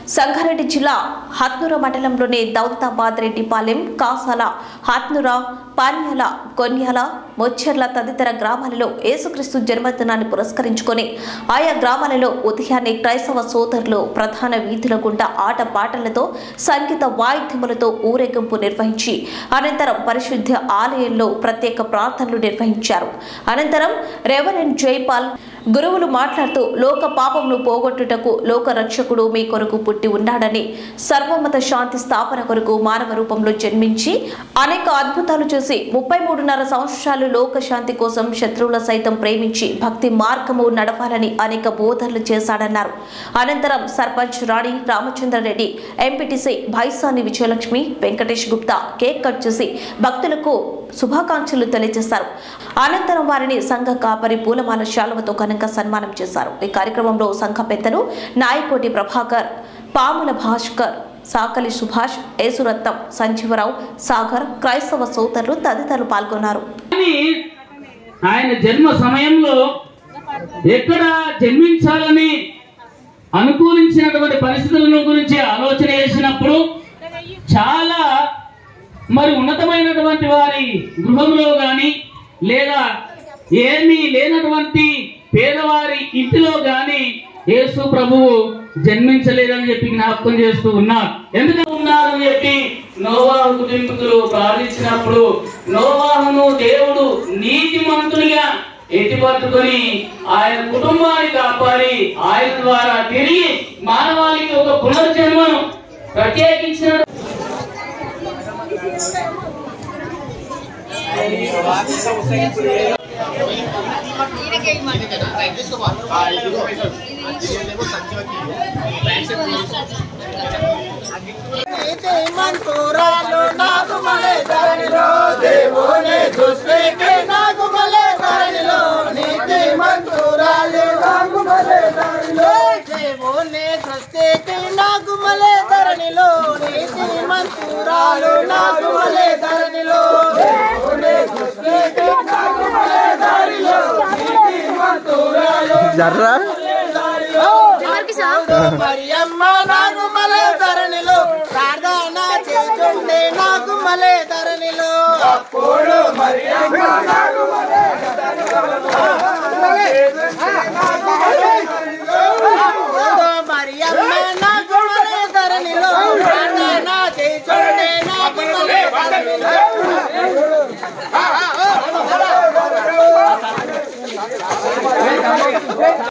సంగారెడ్డి జిల్లా హత్నూర మండలంలోని దౌలతాబాద్ రెడ్డిపాలెం కాసాల హత్నూర పాన్యాల కొన్యాల మొచ్చెర్ల తదితర గ్రామాలలో యేసుక్రీస్తు జన్మదినాన్ని పురస్కరించుకొని ఆయా గ్రామాలలో ఉదయాన్నే క్రైస్తవ సోదరులు ప్రధాన వీధుల గుండా ఆట పాటలతో సంగీత వాయిద్యములతో ఊరేగింపు నిర్వహించి అనంతరం పరిశుద్ధ ఆలయంలో ప్రత్యేక ప్రార్థనలు నిర్వహించారు అనంతరం రెవరెండ్ జైపాల్ గురువులు మాట్లాడుతూ లోక పాపమును పోగొట్టుటకు లోక రక్షకుడు మీ కొరకు పుట్టి ఉన్నాడని సర్వమత శాంతి స్థాపన కొరకు మానవ రూపంలో జన్మించి అనేక అద్భుతాలు చేసి ముప్పై మూడున్నర సంవత్సరాలు లోక శాంతి కోసం శత్రువుల సైతం ప్రేమించి భక్తి మార్గము నడపాలని అనేక బోధనలు చేశాడన్నారు అనంతరం sarpanch Rani Ramachandra Reddy MPTC Bhaisani Vijayalakshmi Venkatesh Gupta cake cut చేసి భక్తులకు శుభాకాంక్షలు తెలియజేశారు అనంతరం వారిని సంఘ కాపరి పూలమాల శాలువతో ఘనంగా సన్మానం చేశారు ఈ కార్యక్రమంలో సంఘ పెద్దలు నాయకోటి ప్రభాకర్ పాముల భాస్కర్ సాకలి సుభాష్ యేసురత్నం సంజీవరావు సాగర్ క్రైస్తవ సోదరులు తదితరులు పాల్గొన్నారు కానీ ఆయన జన్మ సమయంలో ఎక్కడ జన్మించాలని అనుకూలించినటువంటి పరిస్థితులను గురించి ఆలోచన చేసినప్పుడు చాలా మరి ఉన్నతమైనటువంటి వారి గృహంలో గాని లేదా ఏమీ లేనటువంటి పేదవారి ఇంటిలో గాని యేసు ప్రభువు జన్మించలేదని చెప్పి జ్ఞాపకం చేస్తూ ఉన్నారు ఎందుకు ఉన్నారని చెప్పి నోవాహు కుటుంబీకులు ప్రార్థించినప్పుడు నోవాహును దేవుడు నీతిమంతునిగా ఎత్తిపట్టుకొని ఆయన కుటుంబాన్ని కాపాడి ఆయన ద్వారా తిరిగి మానవాళికి ఒక పునర్జన్మను ప్రత్యేకించిన నీతి మంతురాలు నాకు మలే ధరణిలో దేవుని దృష్టికి నాకు మలే ధరణిలో నీతి మంతురాలు నాకు మలే ధరణిలో దేవుని దృష్టికి నాకు మలే ధరణిలో నీతి మంతురాలు నాకు మలే ధరణిలో దేవుని దృష్టికి నాకు మలే ధరణిలో నీతి మంతురాలు జర్రా మరియమ్మ నాకు మలే ధరణిలో ప్రార్థన చేస్తుండే నాకు మలే ధరణిలో అప్పుడు మరియమ్మ నాకు మలే మరియమ్మ నాకు మలే ధరణిలో ప్రార్థన చేస్తుండే నాకు మలే ధరణిలో